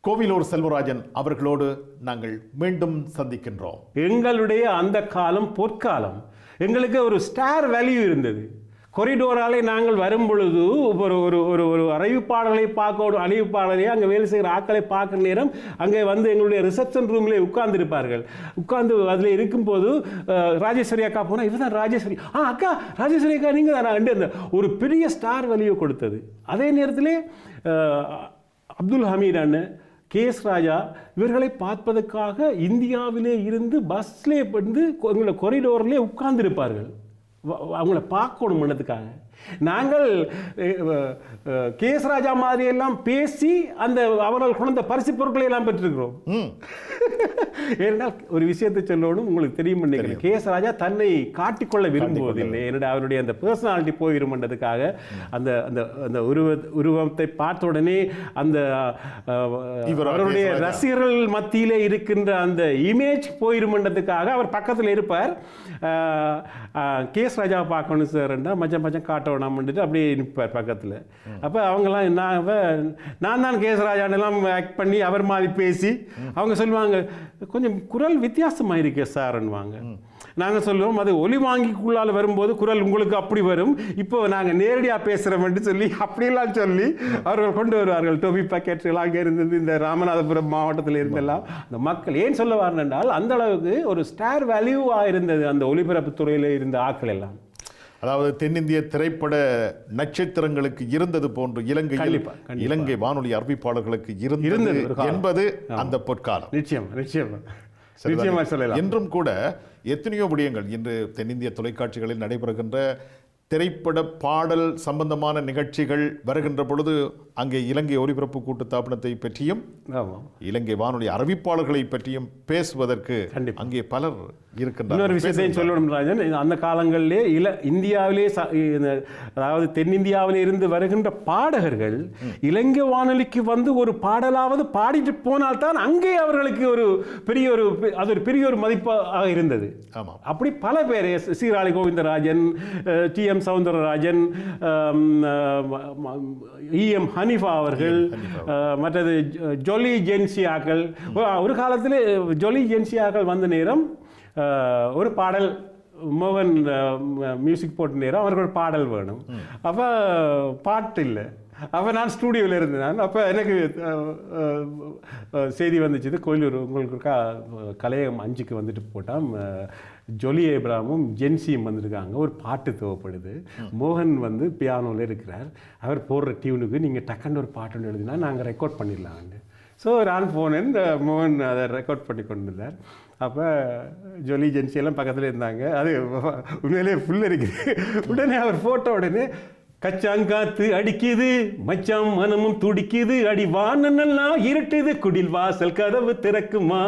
கோவிலூர் செல்வராஜன் அவர்களோடு நாங்கள் மீண்டும் சந்திக்கின்றோம் எங்களுடைய அந்த காலம் பொற்காலம் எங்களுக்கு ஒரு ஸ்டார் வேல்யூ இருந்தது கொரிடோராலே நாங்கள் வரும் பொழுது ஒரு ஒரு ஒரு ஒரு அறிவிப்பாளர்களை பார்க்க ஒரு அறிவிப்பாளரை அங்கே வேலை செய்கிற ஆட்களை பார்க்குற நேரம் அங்கே வந்து எங்களுடைய ரிசப்ஷன் ரூம்ல உட்கார்ந்திருப்பார்கள் உட்கார்ந்து அதில் இருக்கும்போது அஹ், ராஜேஸ்வரி அக்கா போனால் இவ தான் ராஜேஸ்வரி ஆ அக்கா ராஜேஸ்வரி அக்கா நீங்கள் தானே அந்த ஒரு பெரிய ஸ்டார் வேல்யூ கொடுத்தது அதே நேரத்தில் அப்துல் ஹமீத் அண்ணன் கே எஸ் ராஜா இவர்களை பார்ப்பதற்காக இந்தியாவிலே இருந்து பஸ்லே வந்து எங்களை கொரிடோர்லேயே உட்கார்ந்திருப்பார்கள் வ- அவங்கள பார்க்கணும்ன்றதுக்காக நாங்கள் அஹ், அஹ், கே எஸ் ராஜா மாதிரி எல்லாம் பேசி அந்த அவர்கள் கொண்ட பரிசு பொருட்களை எல்லாம் பெற்றிருக்கிறோம் ம் ஏனென்றால் ஒரு விஷயத்தை சொல்லணும் உங்களுக்கு தெரியும் நினைக்கிறேன் கே எஸ் ராஜா தன்னை காட்டிக்கொள்ள விரும்புவதில்லை என்னடா அவருடைய அந்த பர்சனாலிட்டி போயிருமன்றதுக்காக அந்த அந்த அந்த உருவ உருவத்தை பார்த்த உடனே அந்த அஹ், இவர் அவருடைய கே.எஸ். ராஜா. ரசிகர்கள் மத்தியிலே இருக்கின்ற அந்த இமேஜ் போயிருமன்றதுக்காக அவர் பக்கத்தில் இருப்பார் அஹ், அஹ், கே எஸ் ராஜா பார்க்கணும் சார்ண்டா மச்சம் மச்சம் காட்ட வேணாம்னுட்டு அப்படியே நிற்பார் பக்கத்தில் அப்போ அவங்கெல்லாம் நான் அவ நான் தான் கே எஸ் ராஜானெல்லாம் ஆக்ட் பண்ணி அவர் மாதிரி பேசி அவங்க சொல்லுவாங்க கொஞ்சம் குரல் வித்தியாசமாக இருக்கே சார்ன்னுவாங்க நாங்கள் சொல்லுவோம் அது ஒலி வாங்கிக்குள்ளால் வரும்போது குரல் உங்களுக்கு அப்படி வரும் இப்போ நாங்கள் நேரடியாக பேசுகிறோம்னு சொல்லி அப்படியெல்லாம் சொல்லி அவர்கள் கொண்டு வருவார்கள் டோபி பாக்கெட்கள் அங்கே இருந்தது இந்த ராமநாதபுரம் மாவட்டத்தில் இருந்தெல்லாம் அந்த மக்கள் ஏன் சொல்ல வரேன் என்றால் அந்த அளவுக்கு ஒரு ஸ்டார் வேல்யூவாக இருந்தது அந்த ஒலிபரப்பு துறையில் இருந்த ஆட்கள் எல்லாம் அதாவது தென்னிந்திய திரைப்பட நட்சத்திரங்களுக்கு இருந்தது போன்று இலங்கையில் கண்டிப்பா, கண்டிப்பா. இலங்கை வானொலி அறிவிப்பாளர்களுக்கு இருந்தது இருந்தது ஒரு காலம். என்பது அந்த பொற்காலம் நிச்சயம் நிச்சயம் சரிதானே? நிச்சயமாக சொல்லலாம் இன்றும் கூட எத்தனையோ விடயங்கள் இன்று தென்னிந்திய தொலைக்காட்சிகளில் நடைபெறுகின்ற திரைப்பட பாடல் சம்பந்தமான நிகழ்ச்சிகள் வருகின்ற பொழுது அங்கே இலங்கை ஒலிபரப்பு கூட்டுத்தாபனத்தை பற்றியும் ஆமாம் இலங்கை வானொலி அறிவிப்பாளர்களை பற்றியும் பேசுவதற்கு கண்டிப்பா. அங்கே பலர் இன்னொரு இருக்கின்றனர் விஷயத்தையும் சொல்லணும் ராஜன் இது அந்த காலங்களிலே இல இந்தியாவிலே ச- இந்த அதாவது தென்னிந்தியாவிலே இருந்து வருகின்ற பாடகர்கள் இலங்கை வானொலிக்கு வந்து ஒரு பாடலாவது பாடிட்டு போனால்தான் அங்கே அவர்களுக்கு ஒரு பெரிய ஒரு பெ- அது ஒரு பெரிய ஒரு மதிப்பாக இருந்தது ஆமாம் அப்படி பல பேர் S. Seerali Govindarajan T M Soundararajan E M Hanifa அவர்கள் அஹ், மற்றது ஜொ- ஜொலி ஜென்சியாக்கள் ஒரு- ஒரு காலத்தில் ஜொலி ஜென்சியாக்கள் வந்த நேரம் அஹ், ஒரு பாடல் மோகன் மியூசிக் போட்ட நேரம் அவருக்கு ஒரு பாடல் வேணும் அப்போ பாட்டு இல்லை அப்போ நான் ஸ்டூடியோவில் இருந்தேன் அப்போ எனக்கு அஹ், அஹ், அஹ், செய்தி வந்துச்சு கோயிலூர் உங்களுக்கு இருக்கா அஹ், கலையகம் அஞ்சுக்கு வந்துட்டு போட்டால் ஜொலி ஏப்ராமும் ஜென்சியும் வந்திருக்காங்க ஒரு பாட்டு தேவைப்படுது மோகன் வந்து பியானோவில் இருக்கிறார் அவர் போடுற டியூனுக்கு நீங்கள் டக்குன்னு ஒரு பாட்டு ஒன்று எழுதினா நாங்கள் ரெக்கார்ட் பண்ணிடலாம்னு ஸோ நான் போனேன் இந்த மோகன் அதை ரெக்கார்ட் பண்ணி கொண்டு இருந்தார் அப்போ ஜொலி ஜென்சி எல்லாம் பக்கத்தில் இருந்தாங்க அது உண்மையிலேயே ஃபுல் இருக்குது உடனே அவர் ஃபோட்டோ உடனே கச்சாங்காத்து அடிக்குது மச்சான் மனமும் துடிக்குது அடி வானெல்லாம் இருட்டுது குடில் வாசல் கதவு திறக்குமா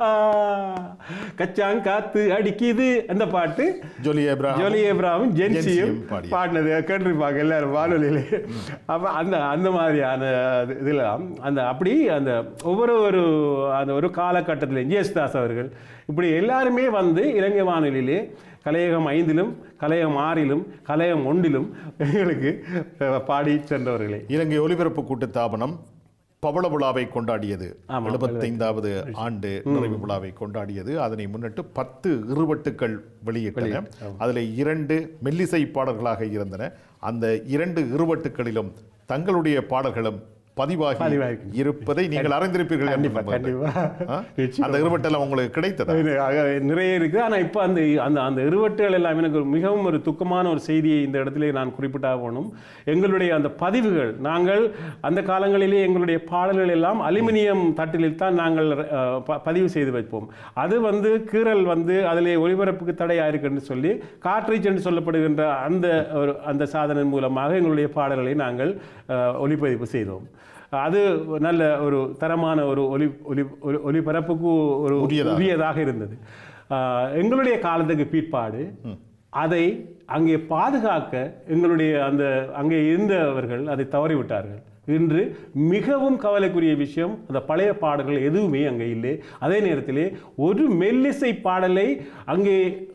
கச்சாங்காத்து அடிக்குது அந்த பாட்டு ஜொலி ஏப்ரஹாம் ஜோலி ஏப்ராவும் ஜென்சியும் ஜென்சியும் பாடியது. பாடினது கேட்டிருப்பாங்க எல்லாரும் வானொலியிலே அப்போ அந்த அந்த மாதிரியான இதில் அந்த அப்படி அந்த ஒவ்வொரு ஒரு அந்த ஒரு காலகட்டத்தில் ஜேசுதாஸ் அவர்கள் இப்படி எல்லாருமே வந்து இலங்கை வானொலியிலே கலையகம் ஐந்திலும் கலையகம் ஆறிலும் கலையகம் ஒன்றிலும் எங்களுக்கு அஹ், பாடி சென்றவர்களே இலங்கை ஒலிபரப்பு கூட்டுத்தாபனம் பவள விழாவை கொண்டாடியது ஆமாம். எழுபத்தைந்தாவது ஆண்டு நிறைவு விழாவை கொண்டாடியது அதனை முன்னிட்டு பத்து இருவட்டுக்கள் வெளியிட்டன அதில் இரண்டு மெல்லிசை பாடல்களாக இருந்தன அந்த இரண்டு இருவட்டுகளிலும் தங்களுடைய பாடல்களும் பதிவாகி பதிவாகி. இருப்பதை நீங்கள் அறிந்திருப்பீர்கள் என்று கண்டிப்பா நம்புகிறேன். கண்டிப்பா ஆ? நிச்சயம். அந்த இருவட்டெல்லாம் உங்களுக்கு கிடைத்ததா அது ஆக நிறைய இருக்குது ஆனால் இப்போ அந்த அந்த அந்த இருவட்டுகள் எல்லாம் எனக்கு ஒரு மிகவும் ஒரு துக்கமான ஒரு செய்தியை இந்த இடத்துல நான் குறிப்பிட்டா போகணும் எங்களுடைய அந்த பதிவுகள் நாங்கள் அந்த காலங்களிலே எங்களுடைய பாடல்கள் எல்லாம் அலுமினியம் தட்டிலில் தான் நாங்கள் அஹ், ப- பதிவு செய்து வைப்போம் அது வந்து கீறல் வந்து அதிலே ஒளிபரப்புக்கு தடையாக இருக்குன்னு சொல்லி காட்ரேஜ் என்று சொல்லப்படுகின்ற அந்த ஒரு அந்த சாதனை மூலமாக எங்களுடைய பாடல்களை நாங்கள் அஹ், ஒளிப்பதிவு செய்தோம் அது நல்ல ஒரு தரமான ஒரு ஒலி ஒலி ஒலி- ஒலிபரப்புக்கு ஒரு உரியதாக. உரியதாக இருந்தது ஆஹ், எங்களுடைய காலத்துக்கு பிற்பாடு அதை அங்கே பாதுகாக்க எங்களுடைய அந்த அங்கே இருந்தவர்கள் அதை தவறிவிட்டார்கள் இன்று மிகவும் கவலைக்குரிய விஷயம் அந்த பழைய பாடல்கள் எதுவுமே அங்கே இல்லை அதே நேரத்திலே ஒரு மெல்லிசை பாடலை அங்கே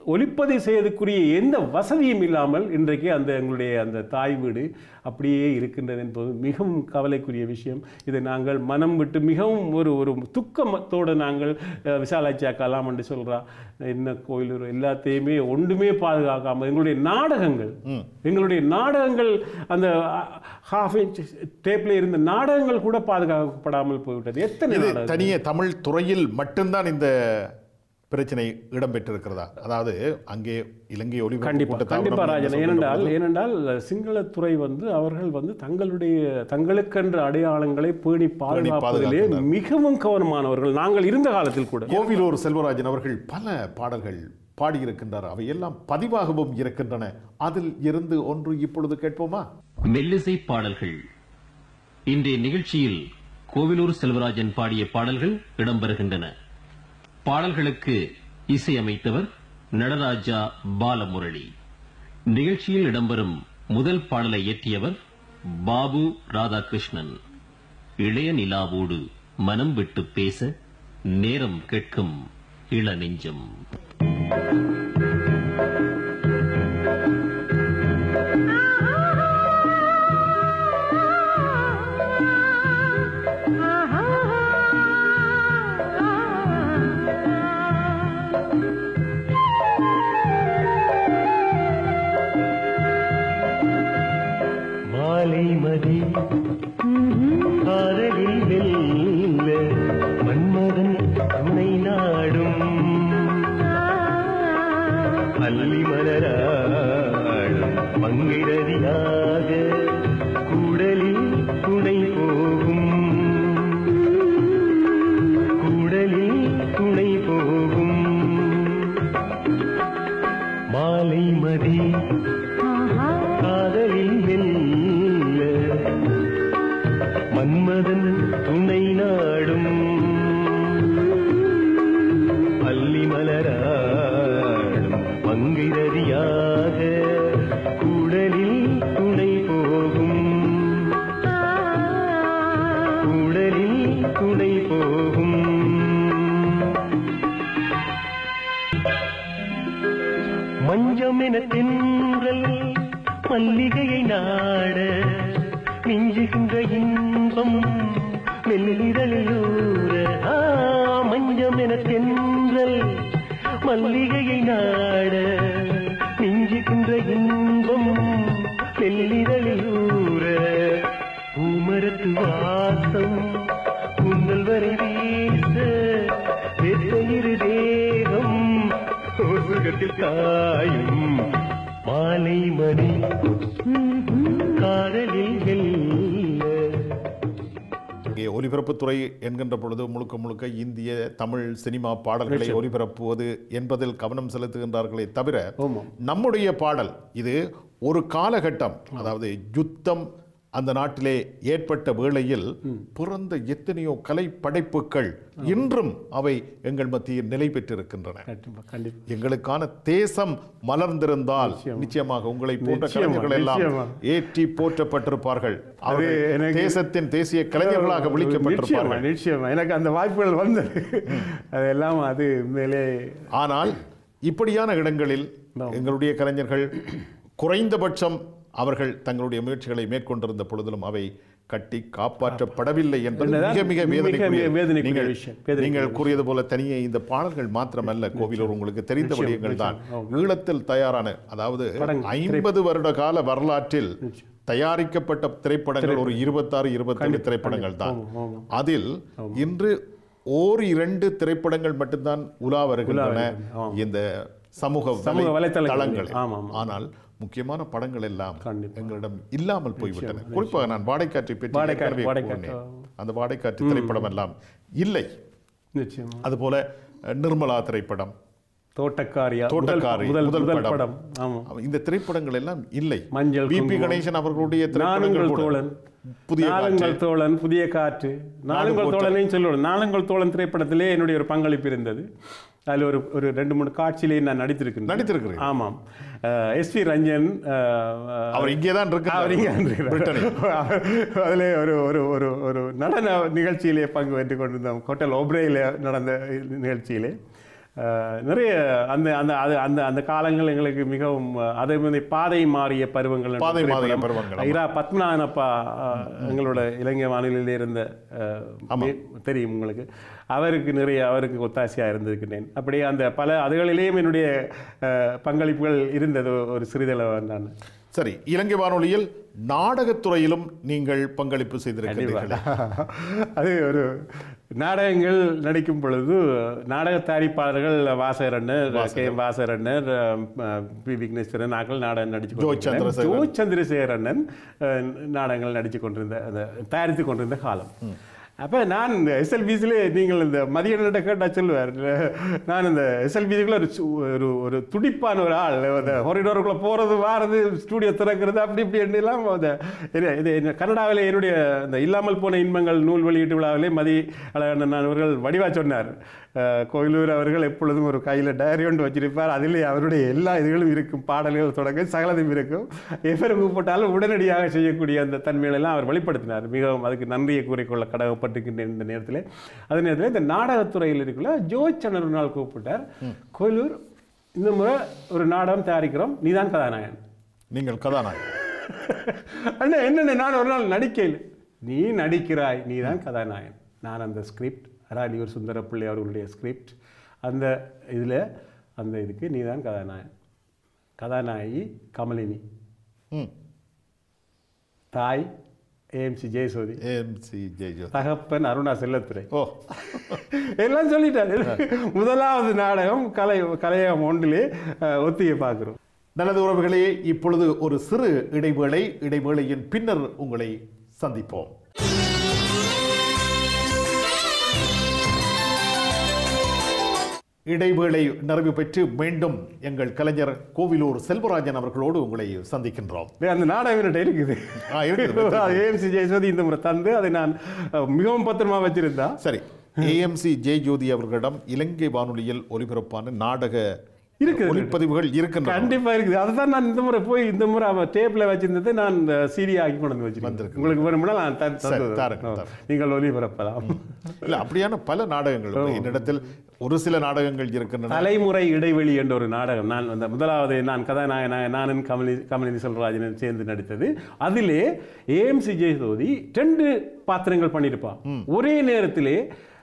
ஒளிப்பதிவு செய்வதற்குரிய எந்த வசதியும் இல்லாமல் இன்றைக்கு அந்த எங்களுடைய அந்த தாய் வீடு அப்படியே இருக்கின்றது என்பது மிகவும் கவலைக்குரிய விஷயம் இதை நாங்கள் மனம் விட்டு மிகவும் ஒரு ஒரு துக்கத்தோடு நாங்கள் அஹ், விசாலாட்சி அக்காலாம் என்று சொல்றா என்ன கோயில் எல்லாத்தையுமே ஒன்றுமே பாதுகாக்காமல் எங்களுடைய நாடகங்கள் எங்களுடைய நாடகங்கள் அந்த ஹாஃப் இன்ச் டேப்பில் இருந்த நாடகங்கள் கூட பாதுகாக்கப்படாமல் போய்விட்டது எத்தனை இது நாடகம் தனியே தமிழ் துறையில் மட்டும்தான் இந்த பிரச்சனை இடம்பெற்றிருக்கிறதா அதாவது அங்கே இலங்கை ஒலிபரப்பு கண்டிப்பா கூட்டத்தாபனம் கண்டிப்பா என்று ராஜன் சொல்கின்ற ஏனென்றால் பொழுது ஏனென்றால் சிங்களத்துறை வந்து அவர்கள் வந்து தங்களுடைய தங்களுக்கென்ற அடையாளங்களை பேணி பாதுகாப்பதிலே பாதுகாக்கின்றனர். மிகவும் கவனமானவர்கள் நாங்கள் இருந்த காலத்தில் கூட கோவிலூர் செல்வராஜன் அவர்கள் பல பாடல்கள் பாடியிருக்கின்றார் அவையெல்லாம் பதிவாகவும் இருக்கின்றன அதில் இருந்து ஒன்று இப்பொழுது கேட்போமா மெல்லிசை பாடல்கள் இன்றைய நிகழ்ச்சியில் கோவிலூர் செல்வராஜன் பாடிய பாடல்கள் இடம்பெறுகின்றன பாடல்களுக்கு இசையமைத்தவர் நடராஜா பாலமுரளி நிகழ்ச்சியில் இடம்பெறும் முதல் பாடலை இயற்றியவர் பாபு ராதாகிருஷ்ணன் இளைய நிலாவோடு மனம் விட்டு பேச நேரம் கேட்கும் இள நெஞ்சம் மாலை மதி காதலில் வெல்ல மன்மதன் துணை நாடும் அல்லி மலராடும் மங்கிறதியாக கூடலில் துணை போகும் கூடலில் துணை போகும் மாலை மதி காதலில் வெல்ல மன்மதன் துணை நாடும் பள்ளி மலராடும் பங்கிரதியாக கூடலில் துணை போகும் கூடலில் துணை போகும் மஞ்சம் என தென்றல் மல்லிகையை நாட மிஞ்சுகின்ற இன்பம் மெல்லிதழூர ஆ, மஞ்சம் என தென்றல் மல்லிகையை நாட மிஞ்சுகின்ற இன்பம் மெல்லிதழூர பூமரத்து வாசம் குந்தல் வரை வீச வெற்றையிரு தேகம் சுகத்தில் காயும் மாலை மணி காதலில் வெல்ல இங்கே ஒலிபரப்புத்துறை என்கின்ற பொழுது முழுக்க முழுக்க இந்திய தமிழ் சினிமா பாடல்களை ஒலிபரப்புவது என்பதில் கவனம் செலுத்துகின்றார்களே தவிர ஆமாம். நம்முடைய பாடல் இது ஒரு காலகட்டம் அதாவது யுத்தம் அந்த நாட்டிலே ஏற்பட்ட வேளையில் பிறந்த எத்தனையோ கலை படைப்புகள் இன்றும் அவை எங்கள் மத்தியில் நிலை பெற்றிருக்கின்றன கண்டிப்பா கண்டிப்பா எங்களுக்கான தேசம் மலர்ந்திருந்தால் நிச்சயமாக உங்களை போன்ற நிச்சயமா, கலைஞர்கள் எல்லாம் நிச்சயமா. ஏற்றி போற்றப்பட்டிருப்பார்கள் அவர்கள் எனக்கு- தேசத்தின் தேசிய கலைஞர்களாக நிச்சயமா விழிக்கப்பட்டிருப்பார்கள் நிச்சயமா எனக்கு அந்த வாய்ப்புகள் வந்தது அதெல்லாம் அது மேலே ஆனால் இப்படியான இடங்களில் எங்களுடைய கலைஞர்கள் குறைந்தபட்சம் அவர்கள் தங்களுடைய முயற்சிகளை மேற்கொண்டிருந்த பொழுதிலும் அவை கட்டி காப்பாற்றப்படவில்லை என்பது என்னதான் மிக மிக மிக வேதனைக்குரிய வேதனைக்குரிய நீங்கள் விஷயம், வேதனைக்குரிய நீங்கள் கூறியது போல தனியே இந்த பாடல்கள் மாத்திரமல்ல கோவிலூர் உங்களுக்கு தெரிந்த நிச்சயம், விடயங்கள் தான் நிச்சயம். ஈழத்தில் தயாரான அதாவது படங்கள், ஐம்பது வருட கால வரலாற்றில் தயாரிக்கப்பட்ட திரைப்படங்கள் ஒரு இருபத்தாறு இருபத்தேழு திரைப்படங்கள் தான் ஆமாம், ஆமாம். அதில் இன்று ஓர் இரண்டு திரைப்படங்கள் மட்டும்தான் உலா வருகின்றன ஆமாம். இந்த சமூக சமூக வலை- வலைத்தளங்களில். தளங்களில் ஆமாம், ஆமாம். ஆனால் முக்கியமான படங்கள் எல்லாம் கண்டிப்பா. எங்களிடம் இல்லாமல் போய்விட்டன குறிப்பாக நான் வாடைக்காற்றை பற்றி வாடைக்காற்று, ஏற்கனவே வாடைக்காற்று, கூறினேன். அந்த வாடைக்காற்று திரைப்படம் எல்லாம் இல்லை நிச்சயமா அதுபோல அஹ், நிர்மலா திரைப்படம் தோட்டக்காரியா முதல் தோட்டக்காரி முதல் முதல் முதல் படம் படம் ஆமா இந்த திரைப்படங்கள் எல்லாம் இல்லை மஞ்சள் விபி குங்குமம். கணேசன் அவர்களுடைய திரைப்படங்கள் நானுங்கள் கூட தோழன் புதிய நாளுங்கள் காற்று. தோழன் புதிய காற்று நாளுங்கள் போற்ற- தோழனையும் சொல்லுவேன் நாளுங்கள் தோழன் திரைப்படத்திலே என்னுடைய ஒரு பங்களிப்பு இருந்தது அதில் ஒரு ஒரு ரெண்டு மூணு காட்சியிலே நான் நடித்திருக்கிறேன் நடித்திருக்கிறீர்கள். ஆமாம் எஸ் வி ரஞ்சன் அஹ், அவர் இங்கே தான் அவர் இங்கே இருக்கிறார் இருக்கிறார். அதிலே ஒரு ஒரு ஒரு ஒரு நடன நிகழ்ச்சியிலே பங்கு பெற்றுக் கொண்டிருந்தோம் ஹோட்டல் ஓப்ரேயில் நடந்த நிகழ்ச்சியிலே அஹ், நிறைய அந்த அந்த அது அந்த அந்த காலங்கள் எங்களுக்கு மிகவும் அஹ், அதே மாதிரி பாதை மாறிய பருவங்கள் என்ற பாதை மாறிய திரைப்படம். பருவங்கள், ஆமா. இரா பத்மநாதனப்பா அஹ், எங்களோட இலங்கை வானிலையில் இருந்த அஹ், மே- தெரியும் உங்களுக்கு அவருக்கு நிறைய அவருக்கு ஒத்தாசையாக இருந்திருக்கிறேன் அப்படியே அந்த பல அதுகளிலேயும் என்னுடைய அஹ், பங்களிப்புகள் இருந்தது ஒரு சிறிதளவு நான் சரி இலங்கை வானொலியில் நாடகத்துறையிலும் நீங்கள் பங்களிப்பு செய்திருக்கிறீர்கள் அது ஒரு நாடகங்கள் நடிக்கும் பொழுது நாடக தயாரிப்பாளர்கள் வாசகரண்ணர் கே எம் வாசகரண்ணர் பி விக்னேஸ்வரன் நாங்கள் நாடகம் நடிச்சு ஜோ கொண்டிருந்தேன். சந்திரசேகரன். ஜோ சந்திரசேகரண்ணன் அஹ், நாடகங்கள் நடித்து கொண்டிருந்த அந்த தயாரித்து கொண்டிருந்த காலம் அப்போ நான் இந்த எஸ்எல்பிசிலே நீங்கள் இந்த மதிய நட கேட்டால் சொல்லுவார் நான் இந்த எஸ்எல்பிசிக்குள்ள ஒரு சு- ஒரு ஒரு துடிப்பான ஒரு ஆள் அந்த ஹொரிடோருக்குள்ளே போகிறது வாரது ஸ்டூடியோ திறக்கிறது அப்படி இப்படி எல்லாம் அந்த இது- இது என்ன, கனடாவிலே என்னுடைய இந்த இல்லாமல் போன இன்பங்கள் நூல் வெளியீட்டு விழாவிலே மதி அழகண்ணன் அவர்கள் வடிவா சொன்னார் அஹ், கோயிலூர் அவர்கள் எப்பொழுதும் ஒரு கையில் டைரி ஒன்று வச்சிருப்பார் அதிலே அவருடைய எல்லா இதுகளும் இருக்கும் பாடல்கள் தொடங்க சகலதும் இருக்கும் எவர் கூப்பிட்டாலும் உடனடியாக செய்யக்கூடிய அந்த தன்மைகளெல்லாம் அவர் வெளிப்படுத்தினார் மிகவும் அதுக்கு நன்றியை கூறிக்கொள்ள கடமைப்பட்டிருக்கின்ற இந்த நேரத்தில் அதே நேரத்தில் இந்த நாடகத்துறையில் இருக்குள்ள ஜோய் சன்னர் ஒரு நாள் கூப்பிட்டார் கோயிலூர் இந்த முறை ஒரு நாடகம் தயாரிக்கிறோம் நீதான் கதாநாயகன் நீங்கள் கதாநாயகன் அண்ணா என்னென்ன நான் ஒரு நாள் நடிக்கையில் நீ நடிக்கிறாய் நீ தான் கதாநாயகன் நான் அந்த ஸ்கிரிப்ட் அராலியூர் சுந்தரப்பிள்ளை அவர்களுடைய ஸ்கிரிப்ட் அந்த இதில் அந்த இதுக்கு நீ தான் கதாநாயகன் கதாநாயகி கமலினி ம் தாய் ஏஎம்சி ஜெயசோதி ஏஎம்சி ஜெயஜோதி தகப்பன் அருணா செல்லத்துறை ஓ எல்லாம் சொல்லிட்டாரு முதலாவது நாடகம் கலை கலையகம் ஒன்றிலே அஹ், ஒத்திகை பார்க்குறோம் நல்லது உறவுகளே இப்பொழுது ஒரு சிறு இடைவேளை இடைவேளையின் பின்னர் உங்களை சந்திப்போம் இடைவேளை நிறைவு பெற்று மீண்டும் எங்கள் கலைஞர் கோவிலூர் செல்வராஜன் அவர்களோடு உங்களை சந்திக்கின்றோம் அந்த நாடகம் என்கிட்ட இருக்குது ஆ, இருக்குது. ஏஎம்சி ஜெயசோதி இந்த முறை தந்து அதை நான் அஹ், மிகவும் பத்திரமா வச்சிருந்தா சரி ஏஎம்சி ஜெயஜோதி அவர்களிடம் இலங்கை வானொலியில் ஒலிபரப்பான நாடக இருக்குது. ஒளிப்பதிவுகள் இருக்கின்றன கண்டிப்பா இருக்குது அதுதான் நான் இந்த முறை போய் இந்த முறை அவன் டேப்ல வச்சிருந்ததை நான் சிடி ஆக்கி கொண்டு வந்து வச்சிருக்கேன் வந்திருக்கு. உங்களுக்கு வேணும்னா நான் தந்து- சரி, தந்து- தாருங்க, ஆ, தாருங்க. நீங்கள் ஒளிபரப்பலாம் இல்ல அப்படியான பல நாடகங்கள் உண்டு. என்னிடத்தில் ஒரு சில நாடகங்கள் இருக்கின்றன தலைமுறை இடைவெளி என்ற ஒரு நாடகம் நான் அந்த முதலாவது நான் கதாநாயகனாக நானும் கமலி கமலினி செல்வராஜனும் சேர்ந்து நடித்தது அதிலே ஏஎம்சி ஜெயசோதி ரெண்டு பாத்திரங்கள் பண்ணியிருப்பான் ஒரே நேரத்திலே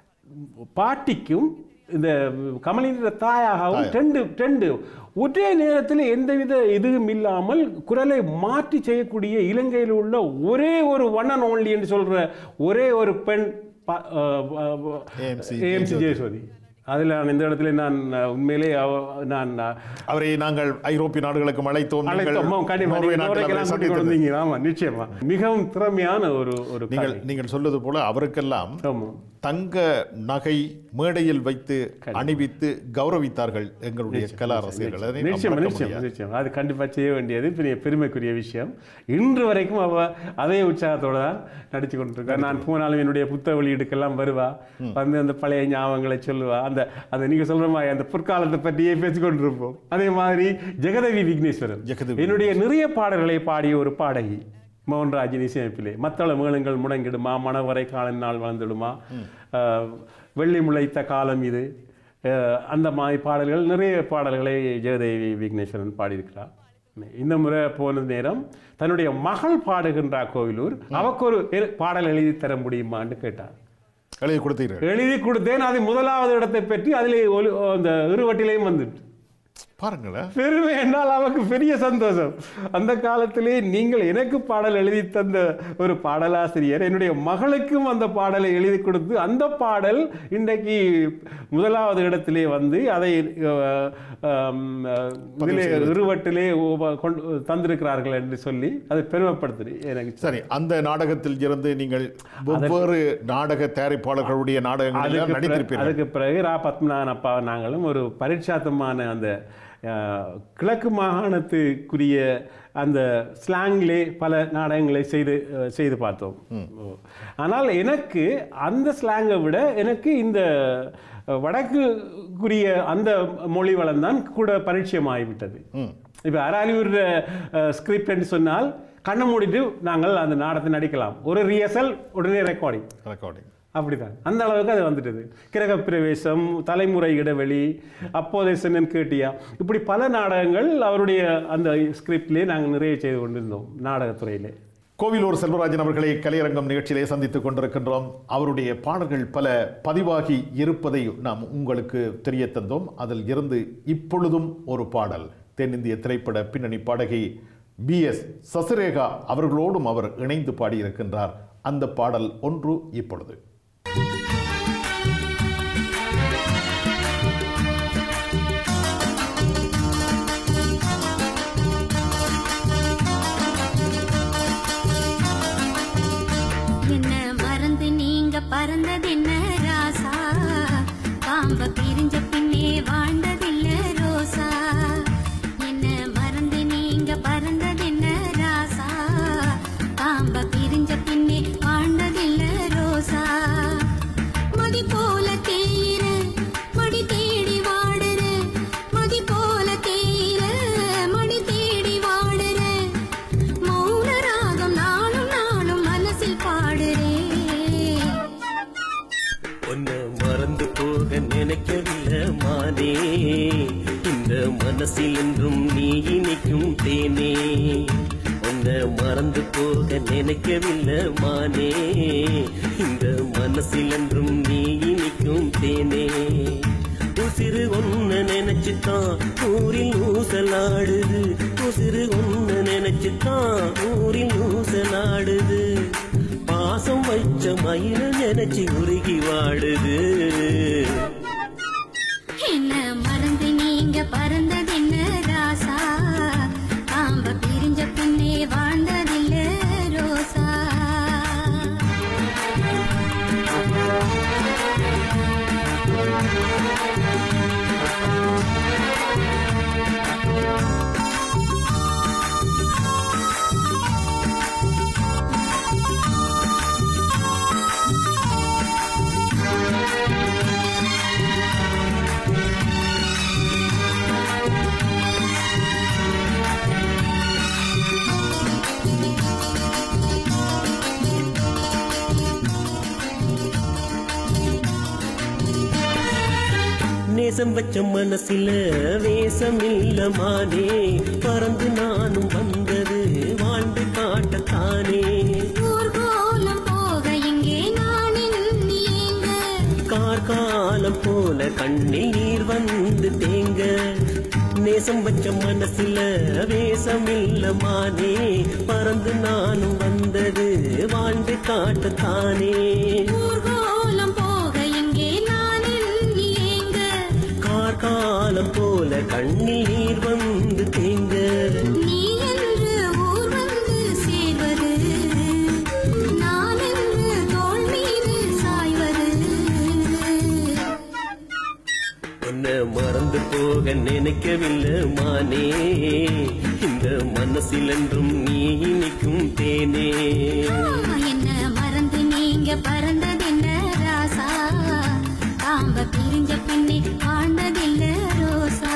பாட்டிக்கும் இந்த கமலின்ற தாயாகவும் ரெண்டு ரெண்டு ஒரே நேரத்தில் எந்தவித இதுவும் இல்லாமல் குரலை மாற்றி செய்யக்கூடிய இலங்கையில் உள்ள ஒரே ஒரு ஒன் அண்ட் ஓன்லி என்று சொல்ற ஒரே ஒரு பெண் பா- அஹ் அஹ் AMC ஏஎம்சி ஜெயசோதி அதில் நான் இந்த இடத்துல நான் அஹ், உண்மையிலே அவ- நான் அஹ், அவரை நாங்கள் ஐரோப்பிய நாடுகளுக்கு அழைத்தோம் நீங்கள் அழைத்தோம் கண்டிப்பா நோர்வே நீங்க நாட்டில் அவரை நோர்வேக்கெல்லாம் கூட்டிக் கொண்டு சந்தித்தது. வந்தீங்க. ஆமா நிச்சயமா மிகவும் திறமையான ஒரு ஒரு நீங்கள் கலை. நீங்கள் சொல்வது போல அவருக்கெல்லாம் ஆமா தங்க நகை மேடையில் வைத்து அணிவித்து கௌரவித்தார்கள் எங்களுடைய கலா ரசிகர்கள் அதை நாம் நிச்சயம் மறக்க நிச்சயம் முடியாது. நிச்சயம் அது கண்டிப்பா செய்ய வேண்டியது பெரிய பெருமைக்குரிய விஷயம் இன்று வரைக்கும் அவ அதே உற்சாகத்தோட தான் நடிச்சு கொண்டிருக்கா நான் போனாலும் என்னுடைய புத்தக வெளியீடுக்கெல்லாம் வருவா வந்து அந்த பழைய ஞாபகங்களை சொல்லுவா அந்த அந்த நீங்க சொல்ற மாதிரி அந்த பொற்காலத்தை பற்றியே பேசிக்கொண்டிருப்போம் அதே மாதிரி ஜெகதேவி விக்னேஸ்வரன் ஜெகதேவி என்னுடைய நிறைய பாடல்களை பாடிய ஒரு பாடகி மோகன்ராஜின் இசையமைப்பிலே மத்தள மேளங்கள் முடங்கிடுமா மணவரை காலம் நாள் வாழ்ந்துடுமா அஹ், வெள்ளி முளைத்த காலம் இது அஹ், அந்த மாதிரி பாடல்கள் நிறைய பாடல்களை ஜெயதேவி விக்னேஸ்வரன் பாடியிருக்கிறார் இந்த முறை போன நேரம் தன்னுடைய மகள் பாடுகின்றார் கோவிலூர் அவக்கு ஒரு எ- பாடல் எழுதி தர முடியுமான்னு கேட்டார் எழுதி கொடுத்தீர்கள் எழுதி கொடுத்தேன் அது முதலாவது இடத்தை பற்றி அதிலே ஒலி அந்த இருவட்டிலையும் வந்துட்டு பாருங்களேன் பெருமை என்றால் அவருக்கு பெரிய சந்தோஷம் அந்த காலத்திலே நீங்கள் எனக்கு பாடல் எழுதி தந்த ஒரு பாடலாசிரியர் என்னுடைய மகளுக்கும் அந்த பாடலை எழுதி கொடுத்து அந்த பாடல் இன்றைக்கு முதலாவது இடத்திலே வந்து அதை அஹ், ஆம், அஹ், இதிலே இருவட்டிலே உப- கொண்டு தந்திருக்கிறார்கள் என்று சொல்லி அதை பெருமைப்படுத்துது எனக்கு சரி அந்த நாடகத்தில் இருந்து நீங்கள் வெவ்வேறு நாடக தயாரிப்பாளர்களுடைய நாடகங்களில் அதுக்கு பிறகு- நடித்திருப்பீர்கள் அதுக்கு பிறகு ரா பத்மநாதன் அப்பா நாங்களும் ஒரு பரீட்சாத்தமான அந்த அஹ், கிழக்கு மாகாணத்துக்குரிய அந்த ஸ்லாங்லே பல நாடகங்களை செய்து அஹ், செய்து பார்த்தோம் ஓ. ஆனால் எனக்கு அந்த ஸ்லாங்கை விட எனக்கு இந்த அஹ், வடக்குக்குரிய அந்த மொழி வளம் தான் கூட பரிச்சயமாகிவிட்டது இப்போ அராலியூர் ஸ்கிரிப்ட்னு சொன்னால் கண்ணை மூடிட்டு நாங்கள் அந்த நாடகத்தை நடிக்கலாம் ஒரு ரிஹர்சல் உடனே ரெக்கார்டிங் ரெக்கார்டிங் அப்படிதான் அந்த அளவுக்கு அது வந்துட்டது கிரகப்பிரவேசம் தலைமுறை இடைவெளி அப்போதைய சென்னன் கேட்டியா இப்படி பல நாடகங்கள் அவருடைய அந்த ஸ்கிரிப்ட்லேயே நாங்கள் நிறைய செய்து கொண்டிருந்தோம் நாடகத்துறையிலே கோவிலூர் செல்வராஜன் அவர்களை கலையரங்கம் நிகழ்ச்சியிலே சந்தித்துக் கொண்டிருக்கின்றோம் அவருடைய பாடல்கள் பல பதிவாகி இருப்பதை நாம் உங்களுக்கு தெரிய தந்தோம் அதில் இருந்து இப்பொழுதும் ஒரு பாடல் தென்னிந்திய திரைப்பட பின்னணி பாடகி பி எஸ் சசிரேகா அவர்களோடும் அவர் இணைந்து பாடியிருக்கின்றார் அந்த பாடல் ஒன்று இப்பொழுது என்ன மறந்து நீங்க பறந்ததென்ன ராசா பாம்ப பிரிஞ்ச பின்னே வாழ்ந்ததில்ல ரோசா என்ன மறந்து நீங்க பறந்ததென்ன ராசா பாம்ப பிரிஞ்ச பின்னே வாழ்ந்ததில்ல ரோசா மதி போல தேயிற மடி தேடி வாடுற மதி போல தேயிற மடி தேடி வாடுற மௌன ராகம் நாளும் நாளும் மனசில் பாடுறேன் உன்னை மறந்து போக நினைக்கவில்லை மானே இந்த மனசில் என்றும் நீ இனிக்கும் தேனே உன்னை மறந்து போக நினைக்கவில்லை மானே இந்த மனசில் என்றும் நீ இனிக்கும் தேனே உசிறு ஒன்ன நினைச்சுதான் ஊரில் ஊசலாடுது உசிறு ஒன்ன நினைச்சுதான் ஊரில் ஊசலாடுது பாசம் வைச்ச மயில நினைச்சு உருகி வாடுது என்ன மறந்து நீங்க பறந்ததென்ன ராசா பாம்ப பிரிஞ்ச பின்னே வாழ்ந்ததில்ல ரோசா நேசம் வச்ச மனசில வேஷம் இல்லமானே பறந்து நானும் வந்தது வாழ்ந்து காட்டத்தானே ஊர்கோலம் போக இங்கே நான் நீங்க கார்காலம் போல கண்ணில் நீர் வந்து தேங்க நேசம் வச்ச மனசுல வேஷம் இல்லமானே பறந்து நானும் வந்தது வாழ்ந்து காட்டத்தானே ஊர்கோலம் போக இங்கே நான் நீங்க கார்காலம் போல கண்ணில் நீர் வந்து தேங்க நீ என்று ஊர் வந்து சேர்வது நான் என்று தோள் மீது சாய்வது உன்னை மறந்து போக நினைக்கவில்லை மானே இந்த மனசில் என்றும் நீ இனிக்கும் தேனே என்ன மறந்து நீங்க பறந்ததென்ன ராசா காம்ப பிரிஞ்ச பின்னே வாழ்ந்ததில்ல ரோசா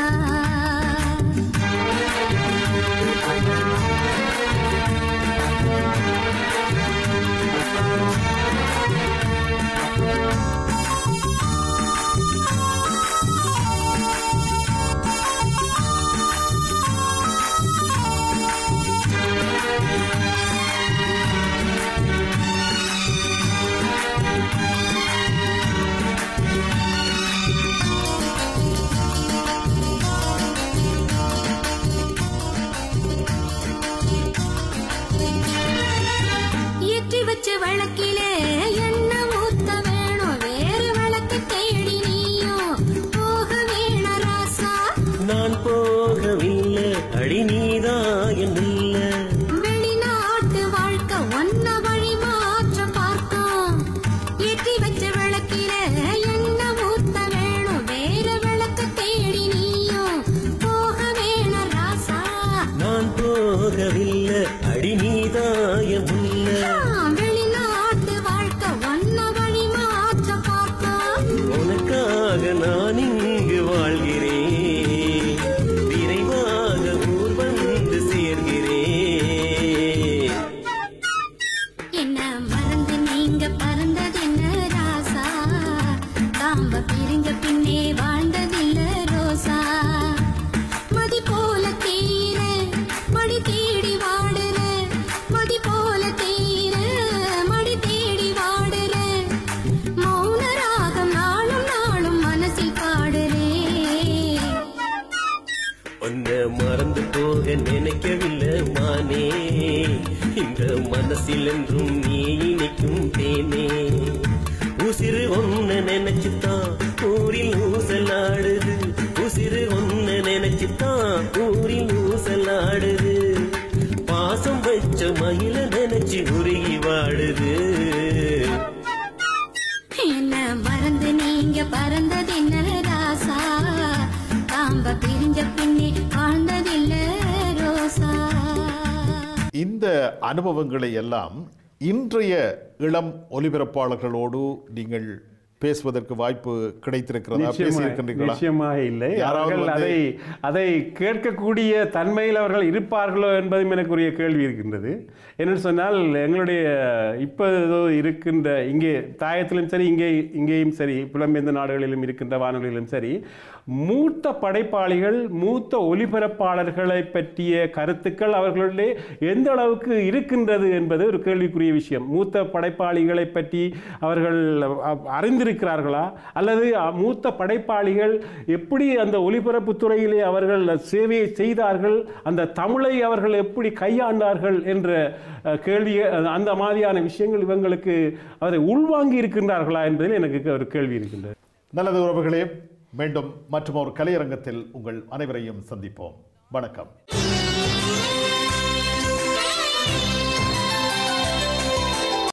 ஏற்றி வச்ச வழக்கிலே எண்ணெய் ஊத்த வேணும் வேறு விளக்கு தேடி நீயும் போக வேண ராசா நான் போகவில்லை அடி நீதாயம் இல்லை வெளிநாட்டு வாழ்க்கை ஒன்ன வழி மாற்ற பார்த்தோம் ஏற்றி வச்ச விளக்கில எண்ணெய் ஊத்த வேணும் வேற விளக்கு தேடி நீயும் போக வேண ராசா நான் போகவில்லை அடி நீதாயம் இல்லை வெளிநாட்டு இந்த மனசில் என்றும் நீ இனிக்கும் தேனே உசிறு ஒன்ன நினைச்சுத்தான் ஊரில் ஊசலாடுது உசிறு ஒன்ன நினைச்சுத்தான் ஊரில் ஊசலாடுது பாசம் வச்ச மயில நினைச்சு உருகி வாடுது என்ன மறந்து நீங்க பறந்ததில்ல ராசா தாம்ப பிரிஞ்ச பின்னே வாழ்ந்ததில்ல ரோசா இந்த அனுபவங்களை எல்லாம் இன்றைய இளம் ஒலிபரப்பாளர்களோடு நீங்கள் பேசுவதற்கு வாய்ப்பு கிடைத்திருக்கிறதா நிச்சயமாக பேசியிருக்கின்றீர்களா நிச்சயமாக இல்லை யாராவது அவர்கள் வந்து- அதை அதை கேட்கக்கூடிய தன்மையில் அவர்கள் இருப்பார்களோ என்பதும் எனக்குரிய கேள்வி இருக்கின்றது என்னென்னு சொன்னால் எங்களுடைய இப்போ ஏதோ இருக்கின்ற இங்கே தாயத்திலும் சரி இங்கே இங்கேயும் சரி புலம்பெயர்ந்த நாடுகளிலும் இருக்கின்ற வானொலியிலும் சரி மூத்த படைப்பாளிகள் மூத்த ஒலிபரப்பாளர்களை பற்றிய கருத்துக்கள் அவர்களுடைய எந்த அளவுக்கு இருக்கின்றது என்பது ஒரு கேள்விக்குரிய விஷயம் மூத்த படைப்பாளிகளை பற்றி அவர்கள் அ- அறிந்திருக்கிறார்களா அல்லது அ- மூத்த படைப்பாளிகள் எப்படி அந்த ஒலிபரப்பு துறையிலே அவர்கள் சேவையை செய்தார்கள் அந்த தமிழை அவர்கள் எப்படி கையாண்டார்கள் என்ற அஹ், கேள்வி அஹ், அந்த மாதிரியான விஷயங்கள் இவங்களுக்கு அதை உள்வாங்கி இருக்கின்றார்களா என்பதில் எனக்கு ஒரு கேள்வி இருக்கின்றது நல்லது உறவுகளே மீண்டும் மற்றும் ஒரு கலையரங்கத்தில் உங்கள் அனைவரையும் சந்திப்போம் வணக்கம்